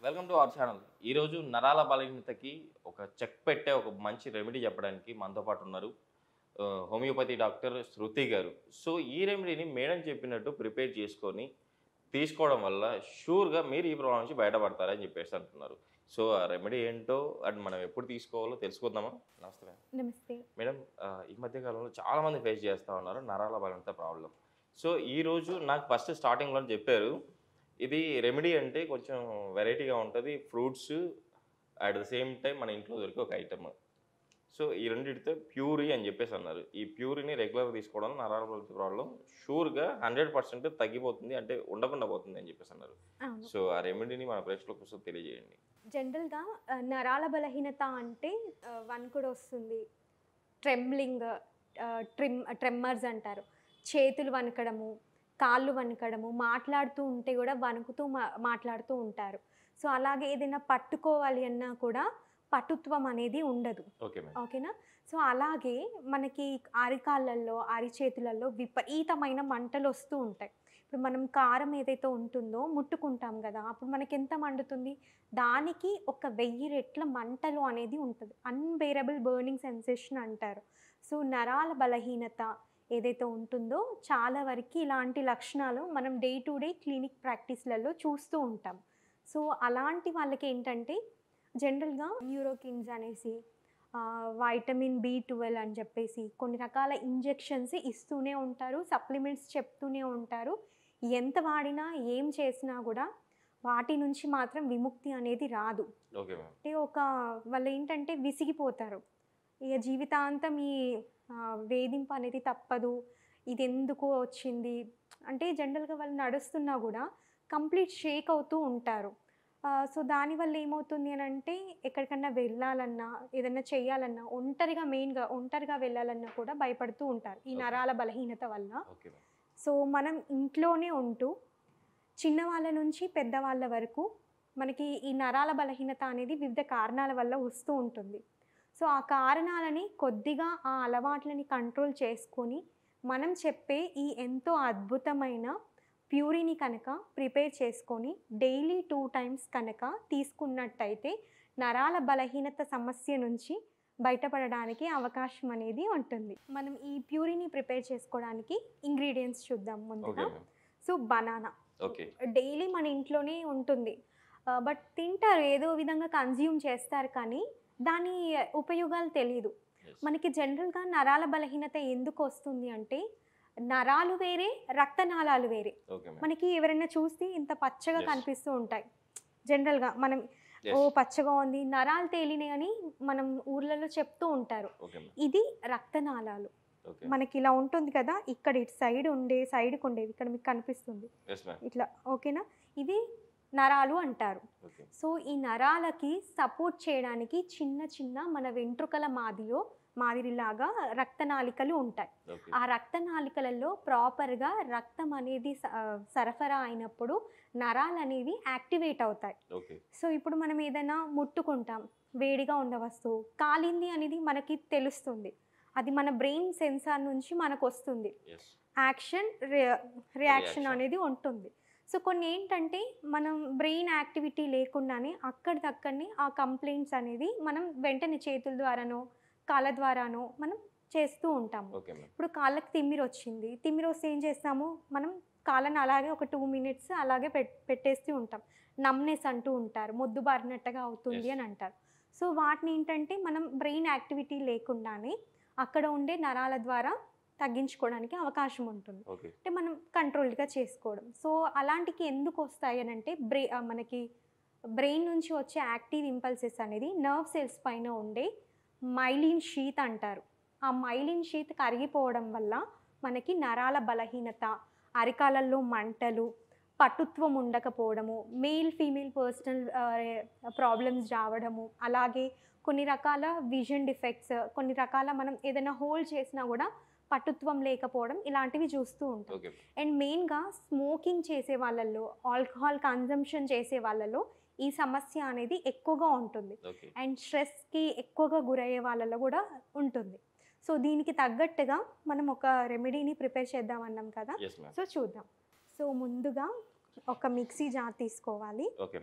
Welcome to our channel ఈరోజు నరాల బలహీనతకి ఒక చెక్ పెట్టే ఒక మంచి రెమెడీ చెప్పడానికి మనతో పాటు ఉన్నారు ఆ, హోమియోపతి డాక్టర్ శృతి గారు సో ఈ రెమెడీని మేడం చెప్పినట్టు ప్రిపేర్ చేసుకొని తీసుకోవడం వల్ల షూర్గా మీరు ఈ ప్రాబ్లం నుంచి బయటపడతారని చెప్పేసి అంటున్నారు సో ఆ రెమెడీ ఏంటో అండ్ మనం ఎప్పుడు తీసుకోవాలో తెలుసుకుందామా నమస్తే మేడం నమస్తే మేడం ఆ, ఈ మధ్య కాలంలో చాలా మంది ఫేస్ చేస్తూ ఉన్నారు నరాల బలహీనత ప్రాబ్లం సో ఈ రోజు నాకు ఫస్ట్ స్టార్టింగ్లో చెప్పారు ఇది రెమెడీ అంటే కొంచెం వెరైటీగా ఉంటుంది fruits at the same time మన ఇంట్లో దొరికే ఒక ఐటమ్ సో ఈ రెండింటితో ప్యూరీ అని చెప్పేసి అన్నారు ఈ ప్యూరీని రెగ్యులర్ తీసుకోవడం నరాల బలహీనత ప్రాబ్లం షూర్గా హండ్రెడ్ పర్సెంట్ తగ్గిపోతుంది అంటే ఉండకుండా పోతుంది అని చెప్పేసి అన్నారు అవును సో ఆ రెమెడీని మన ప్రేక్షకుల కోసం తెలియజేయండి జనరల్గా ఆ, నరాల బలహీనత అంటే ఆ, వణుకుడు వస్తుంది ట్రెమ్లింగ్ ట్రిమ్ ట్రెమ్మర్స్ అంటారు చేతులు వణకడము కాళ్ళు వణకడము మాట్లాడుతూ ఉంటే కూడా వణుకుతూ మా మాట్లాడుతూ ఉంటారు సో అలాగే ఏదైనా పట్టుకోవాలి అన్నా కూడా పటుత్వం అనేది ఉండదు ఓకే మేడం ఓకేనా సో అలాగే మనకి అరికాళ్ళల్లో అరిచేతులలో విపరీతమైన మంటలు వస్తూ ఉంటాయి ఇప్పుడు మనం కారం ఏదైతే ఉంటుందో ముట్టుకుంటాం కదా అప్పుడు మనకి ఎంత మండుతుంది దానికి ఒక వెయ్యి రెట్ల మంటలు అనేది ఉంటుంది అన్బేరబుల్ బర్నింగ్ సెన్సేషన్ అంటారు సో నరాల బలహీనత ఏదైతే ఉంటుందో చాలా వరకు ఇలాంటి లక్షణాలు మనం డే టు డే క్లినిక్ ప్రాక్టీస్లలో చూస్తూ ఉంటాం సో అలాంటి వాళ్ళకి ఏంటంటే జనరల్గా న్యూరోకిన్స్ అనేసి ఆ, వైటమిన్ బి ట్వెల్వ్ అని చెప్పేసి కొన్ని రకాల ఇంజెక్షన్స్ ఇస్తూనే ఉంటారు సప్లిమెంట్స్ చెప్తూనే ఉంటారు ఎంత వాడినా ఏం చేసినా కూడా వాటి నుంచి మాత్రం విముక్తి అనేది రాదు ఓకే మేడం అంటే ఒక వాళ్ళు ఏంటంటే విసిగిపోతారు ఇక జీవితాంతం ఈ ఆ, వేధింపు అనేది తప్పదు ఇది ఎందుకు వచ్చింది అంటే జనరల్గా వాళ్ళు నడుస్తున్నా కూడా కంప్లీట్ షేక్ అవుతూ ఉంటారు ఆ, సో దానివల్ల ఏమవుతుంది అని అంటే ఎక్కడికన్నా వెళ్ళాలన్నా ఏదన్నా చేయాలన్నా ఒంటరిగా మెయిన్గా ఒంటరిగా వెళ్ళాలన్నా కూడా భయపడుతూ ఉంటారు ఈ Okay. నరాల బలహీనత వల్ల ఓకే మేడం సో మనం ఇంట్లోనే ఉంటూ చిన్నవాళ్ళ నుంచి పెద్దవాళ్ళ వరకు మనకి ఈ నరాల బలహీనత అనేది వివిధ కారణాల వల్ల వస్తూ ఉంటుంది సో ఆ కారణాలని కొద్దిగా ఆ అలవాట్లని కంట్రోల్ చేసుకొని మనం చెప్పే ఈ ఎంతో అద్భుతమైన ప్యూరీని కనుక ప్రిపేర్ చేసుకొని డైలీ టూ టైమ్స్ కనుక తీసుకున్నట్టయితే నరాల బలహీనత సమస్య నుంచి బయటపడడానికి అవకాశం అనేది ఉంటుంది మనం ఈ ప్యూరీని ప్రిపేర్ చేసుకోవడానికి ఇంగ్రీడియంట్స్ చూద్దాం ఓకే ముందుగా madam so banana okay daily మన ఇంట్లోనే ఉంటుంది బట్ తింటారు ఏదో విధంగా కన్జ్యూమ్ చేస్తారు కానీ దాని ఉపయోగాలు తెలియదు Yes. మనకి జనరల్గా నరాల బలహీనత ఎందుకు వస్తుంది అంటే నరాలు వేరే రక్తనాళాలు వేరే ఓకే మేడం మనకి ఎవరైనా చూస్తే ఇంత పచ్చగా Yes. కనిపిస్తూ ఉంటాయి జనరల్గా మనం Yes. ఓ పచ్చగా ఉంది నరాలు తేలినాయి అని మనం ఊర్లలో చెప్తూ ఉంటారు ఓకే మేడం ఇది రక్తనాళాలు ఓకే మనకి ఇలా ఉంటుంది కదా ఇక్కడ ఇటు సైడ్ ఉండే సైడ్కి ఉండేవి ఇక్కడ మీకు కనిపిస్తుంది ఎస్ మ్యామ్ ఇట్లా ఓకేనా ఇది నరాలు అంటారు ఓకే సో ఈ నరాలకి సపోర్ట్ చేయడానికి చిన్న చిన్న మన వెంట్రుకల మాదిలో మాదిరిలాగా రక్తనాళికలు ఉంటాయి ఓకే ఆ రక్తనాళికలలో ప్రాపర్గా రక్తం అనేది స- ఆ, సరఫరా అయినప్పుడు నరాలు అనేవి యాక్టివేట్ అవుతాయి ఓకే సో ఇప్పుడు మనం ఏదైనా ముట్టుకుంటాం వేడిగా ఉన్న వస్తువు కాలింది అనేది మనకి తెలుస్తుంది అది మన బ్రెయిన్ సెన్సార్ నుంచి మనకు వస్తుంది ఎస్ యాక్షన్ రియాక్షన్ Reaction. అనేది ఉంటుంది సో కొన్ని ఏంటంటే మనం బ్రెయిన్ యాక్టివిటీ లేకుండానే అక్కడిదక్కడనే ఆ కంప్లైంట్స్ అనేది మనం వెంటనే చేతుల ద్వారానో కాళ్ళ ద్వారానో మనం చేస్తూ ఉంటాము ఓకే మ్యామ్ ఇప్పుడు కాళ్ళకి తిమ్మిరి వచ్చింది తిమ్మిరి వస్తే ఏం చేస్తాము మనం కాళ్ళని అలాగే ఒక టూ మినిట్స్ అలాగే పెట్ పెట్టేస్తూ ఉంటాం నమ్నెస్ అంటూ ఉంటారు మొద్దు బారినట్టుగా అవుతుంది Yes. అని అంటారు సో వాటిని ఏంటంటే మనం బ్రెయిన్ యాక్టివిటీ లేకుండానే అక్కడ ఉండే నరాల ద్వారా తగ్గించుకోవడానికి అవకాశం ఉంటుంది ఓకే అంటే మనం కంట్రోల్డ్గా చేసుకోవడం సో అలాంటికి ఎందుకు వస్తాయి అని అంటే బ్రె ఆ, మనకి బ్రెయిన్ నుంచి వచ్చే యాక్టివ్ ఇంపల్సెస్ అనేది నర్వ్ సెల్స్ పైన ఉండే మైలిన్ షీత్ అంటారు ఆ మైలిన్ షీత్ కరిగిపోవడం వల్ల మనకి నరాల బలహీనత అరికాలల్లో మంటలు పటుత్వం ఉండకపోవడము మేల్ ఫీమేల్ పర్సనల్ ప్రాబ్లమ్స్ రావడము అలాగే కొన్ని రకాల విజన్ డిఫెక్ట్స్ కొన్ని రకాల మనం ఏదైనా హోల్డ్ చేసినా కూడా పటుత్వం లేకపోవడం ఇలాంటివి చూస్తూ ఉంటాం ఓకే అండ్ మెయిన్గా స్మోకింగ్ చేసే వాళ్ళల్లో ఆల్కహాల్ కన్జంప్షన్ చేసే వాళ్ళలో ఈ సమస్య అనేది ఎక్కువగా ఉంటుంది ఓకే అండ్ స్ట్రెస్కి ఎక్కువగా గురయ్యే వాళ్ళలో కూడా ఉంటుంది సో దీనికి తగ్గట్టుగా మనం ఒక రెమెడీని ప్రిపేర్ చేద్దామన్నాం కదా ఎస్ మ్యామ్ సో చూద్దాం సో ముందుగా ఒక మిక్సీ జార్ తీసుకోవాలి ఓకే మ్యామ్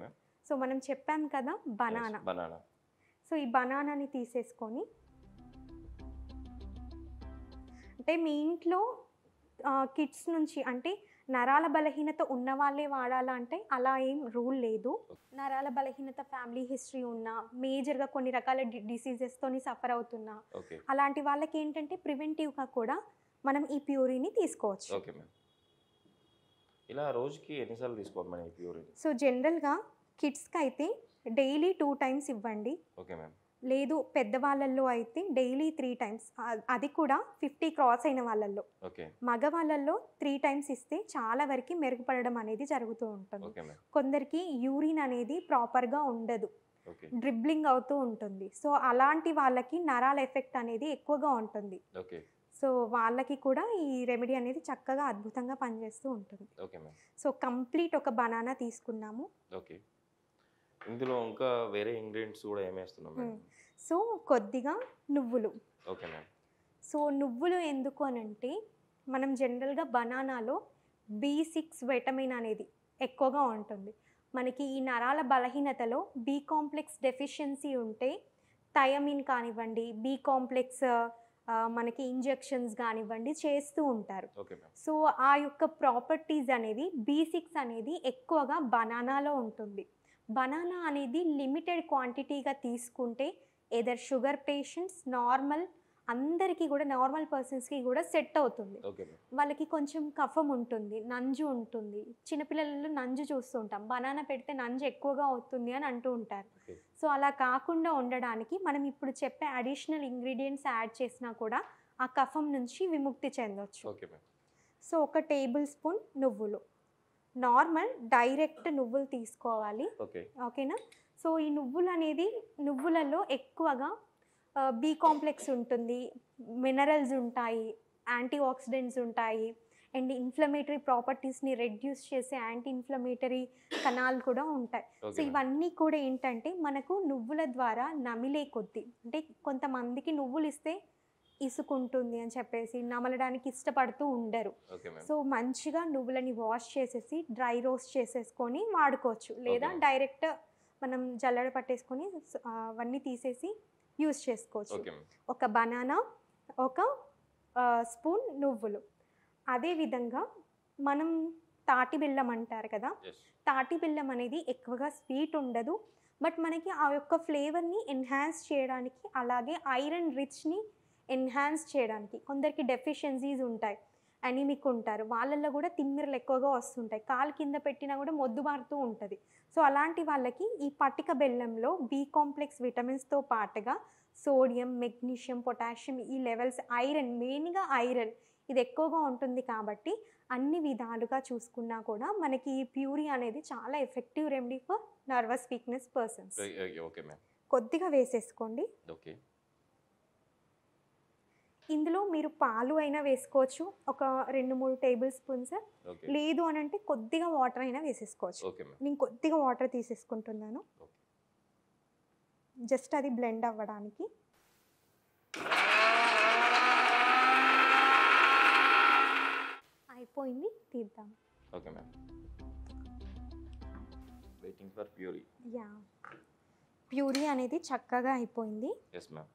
సో మనం చెప్పాం కదా బనానా బనానా సో ఈ బనానాని తీసేసుకొని అంటే మీ ఇంట్లో కిడ్స్ నుంచి అంటే నరాల బలహీనత ఉన్న వాళ్ళే వాడాలా అంటే అలా ఏం రూల్ లేదు నరాల బలహీనత ఫ్యామిలీ హిస్టరీ ఉన్నా మేజర్గా కొన్ని రకాల డిసీజెస్తోని సఫర్ అవుతున్నా ఓకే అలాంటి వాళ్ళకి ఏంటంటే ప్రివెంటివ్గా కూడా మనం ఈ ప్యూరీని తీసుకోవచ్చు ఓకే మ్యామ్ ఇలా రోజుకి ఎన్నిసార్లు తీసుకోవాలి మనం ఈ ప్యూరిన్ సో జనరల్గా కిడ్స్కి అయితే డైలీ టూ టైమ్స్ ఇవ్వండి ఓకే మ్యామ్ లేదు పెద్దవాళ్ళల్లో అయితే డైలీ త్రీ టైమ్స్ అది కూడా ఫిఫ్టీ క్రాస్ అయిన వాళ్ళల్లో ఓకే మగవాళ్ళల్లో త్రీ టైమ్స్ ఇస్తే చాలా వరకు మెరుగుపడడం అనేది జరుగుతూ ఉంటుంది ఓకే మ్యామ్ కొందరికి యూరిన్ అనేది ప్రాపర్గా ఉండదు ఓకే డ్రిబ్లింగ్ అవుతూ ఉంటుంది సో అలాంటి వాళ్ళకి నరాల ఎఫెక్ట్ అనేది ఎక్కువగా ఉంటుంది ఓకే సో వాళ్ళకి కూడా ఈ రెమెడీ అనేది చక్కగా అద్భుతంగా పనిచేస్తూ ఉంటుంది ఓకే మ్యామ్ సో కంప్లీట్ ఒక బనానా తీసుకున్నాము ఓకే ఇందులో ఇంకా వేరే ఇంగ్రీడియంట్స్ కూడా ఏమేస్తున్నాం మేడం సో కొద్దిగా నువ్వులు ఓకే మ్యామ్ సో నువ్వులు ఎందుకు అని అంటే మనం జనరల్గా బనానాలో బి సిక్స్ విటమిన్ అనేది ఎక్కువగా ఉంటుంది మనకి ఈ నరాల బలహీనతలో బి కాంప్లెక్స్ డెఫిషియన్సీ ఉంటే థయమిన్ కానివ్వండి బి కాంప్లెక్స్ మనకి ఇంజెక్షన్స్ కానివ్వండి చేస్తూ ఉంటారు ఓకే మ్యామ్ సో ఆ యొక్క ప్రాపర్టీస్ అనేది బీ సిక్స్ అనేది ఎక్కువగా బనానాలో ఉంటుంది బనానా అనేది లిమిటెడ్ క్వాంటిటీగా తీసుకుంటే ఎదర్ షుగర్ పేషెంట్స్ నార్మల్ అందరికీ కూడా నార్మల్ పర్సన్స్కి కూడా సెట్ అవుతుంది ఓకే మ్యామ్ వాళ్ళకి కొంచెం కఫం ఉంటుంది నంజు ఉంటుంది చిన్నపిల్లలలో నంజు చూస్తూ ఉంటాం బనానా పెడితే నంజు ఎక్కువగా అవుతుంది అని అంటూ ఉంటారు ఓకే సో అలా కాకుండా ఉండడానికి మనం ఇప్పుడు చెప్పే అడిషనల్ ఇంగ్రీడియంట్స్ యాడ్ చేసినా కూడా ఆ కఫం నుంచి విముక్తి చెందొచ్చు ఓకే మ్యామ్ సో ఒక టేబుల్ స్పూన్ నువ్వులు నార్మల్ డైరెక్ట్ నువ్వులు తీసుకోవాలి ఓకే ఓకేనా సో ఈ నువ్వులు అనేది నువ్వులలో ఎక్కువగా బి కాంప్లెక్స్ ఉంటుంది మినరల్స్ ఉంటాయి యాంటీ ఆక్సిడెంట్స్ ఉంటాయి అండ్ ఇన్ఫ్లమేటరీ ప్రాపర్టీస్ని రెడ్యూస్ చేసే యాంటీ ఇన్ఫ్లమేటరీ కణాలు కూడా ఉంటాయి సో ఓకే మ్యామ్ ఇవన్నీ కూడా ఏంటంటే మనకు నువ్వుల ద్వారా నమిలే కొద్దీ అంటే కొంతమందికి నువ్వులు ఇస్తే ఇసుకుంటుంది అని చెప్పేసి నమలడానికి ఇష్టపడుతూ ఉండరు ఓకే మ్యామ్ సో మంచిగా నువ్వులని వాష్ చేసేసి డ్రై రోస్ట్ చేసేసుకొని వాడుకోవచ్చు లేదా Okay. డైరెక్ట్ మనం జల్లెడ పట్టేసుకొని స- ఆ, అవన్నీ తీసేసి యూస్ చేసుకోవచ్చు ఓకే మ్యామ్ ఒక బనానా ఒక స్పూన్ నువ్వులు అదేవిధంగా మనం తాటి బెల్లం అంటారు కదా ఎస్ తాటి బెల్లం అనేది ఎక్కువగా స్వీట్ ఉండదు బట్ మనకి ఆ యొక్క ఫ్లేవర్ని ఎన్హాన్స్ చేయడానికి అలాగే ఐరన్ రిచ్ని ఎన్హాన్స్ చేయడానికి కొందరికి డెఫిషియన్సీస్ ఉంటాయి అనిమిక్ ఉంటారు వాళ్ళల్లో కూడా తిమ్మిరలు ఎక్కువగా వస్తుంటాయి కాలు కింద పెట్టినా కూడా మొద్దుబారుతూ ఉంటుంది సో అలాంటి వాళ్ళకి ఈ పటిక బెల్లంలో బి కాంప్లెక్స్ విటమిన్స్తో పాటుగా సోడియం మెగ్నీషియం పొటాషియం ఈ లెవెల్స్ ఐరన్ మెయిన్గా ఐరన్ ఇది ఎక్కువగా ఉంటుంది కాబట్టి అన్ని విధాలుగా చూసుకున్నా కూడా మనకి ఈ ప్యూరీ అనేది చాలా effective remedy for nervous weakness persons okay ma'am కొద్దిగా వేసేసుకోండి ఓకే ఇందులో మీరు పాలు అయినా వేసుకోవచ్చు ఒక రెండు మూడు టేబుల్ స్పూన్స్ ఓకే లేదు అని అంటే కొద్దిగా వాటర్ అయినా వేసేసుకోవచ్చు ఓకే మ్యామ్ నేను కొద్దిగా వాటర్ తీసేసుకుంటున్నాను Okay. జస్ట్ అది బ్లెండ్ అవ్వడానికి అయిపోయింది తీద్దాం okay ma'am waiting for puree yeah puree అనేది చక్కగా అయిపోయింది ఎస్ మ్యామ్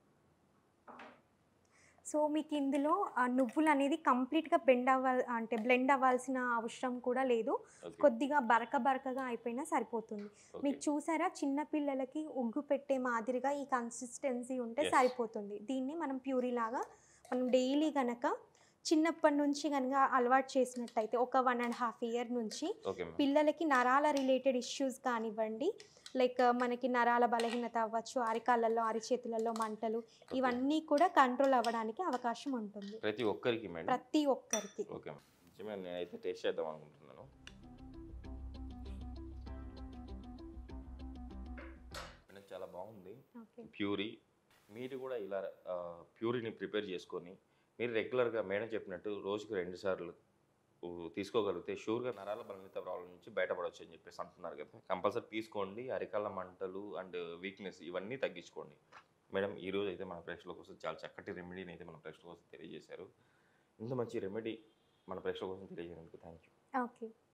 సో మీకు ఇందులో ఆ నువ్వులు అనేది కంప్లీట్గా బెండ్ అవ్వాలి అంటే బ్లెండ్ అవ్వాల్సిన అవసరం కూడా లేదు ఓకే కొద్దిగా బరక బరకగా అయిపోయినా సరిపోతుంది ఓకే మీకు చూసారా చిన్న పిల్లలకి ఉగ్గు పెట్టే మాదిరిగా ఈ కన్సిస్టెన్సీ ఉంటే Yes. సరిపోతుంది దీన్ని మనం ప్యూరీ లాగా మనం డైలీ గనక చిన్నప్పటి నుంచి కనుక అలవాటు చేసినట్టయితే ఒక వన్ అండ్ హాఫ్ ఇయర్ నుంచి ఓకే మ్యామ్ పిల్లలకి నరాల రిలేటెడ్ ఇష్యూస్ కానివ్వండి లైక్ మనకి నరాల బలహీనత అవ్వచ్చు అరికాళ్ళల్లో అరిచేతులలో మంటలు ఇవన్నీ కూడా కంట్రోల్ అవ్వడానికి అవకాశం ఉంటుంది ప్రతి ఒక్కరికి మేడం ప్రతి ఒక్కరికి ఓకే మ్యామ్ నిజమే నేనైతే టేస్ట్ చేద్దాం అనుకుంటున్నాను మేడం చాలా బాగుంది ఓకే ప్యూరీ మీరు కూడా ఇలా ఆ, ప్యూరీని ప్రిపేర్ చేసుకొని మీరు రెగ్యులర్గా మేడం చెప్పినట్టు రోజుకి రెండు సార్లు ఊ, తీసుకోగలిగితే షూర్గా నరాల బలహీనత ప్రాబ్లం నుంచి బయటపడవచ్చు అని చెప్పేసి అంటున్నారు కదా కంపల్సరీ తీసుకోండి అరికాళ్ళ మంటలు అండ్ వీక్నెస్ ఇవన్నీ తగ్గించుకోండి మేడం ఈ రోజు అయితే మన ప్రేక్షకుల కోసం చాలా చక్కటి రెమెడీని అయితే మన ప్రేక్షకుల కోసం తెలియజేశారు ఇంత మంచి రెమెడీ మన ప్రేక్షకుల కోసం తెలియజేయడానికి థ్యాంక్ యూ ఓకే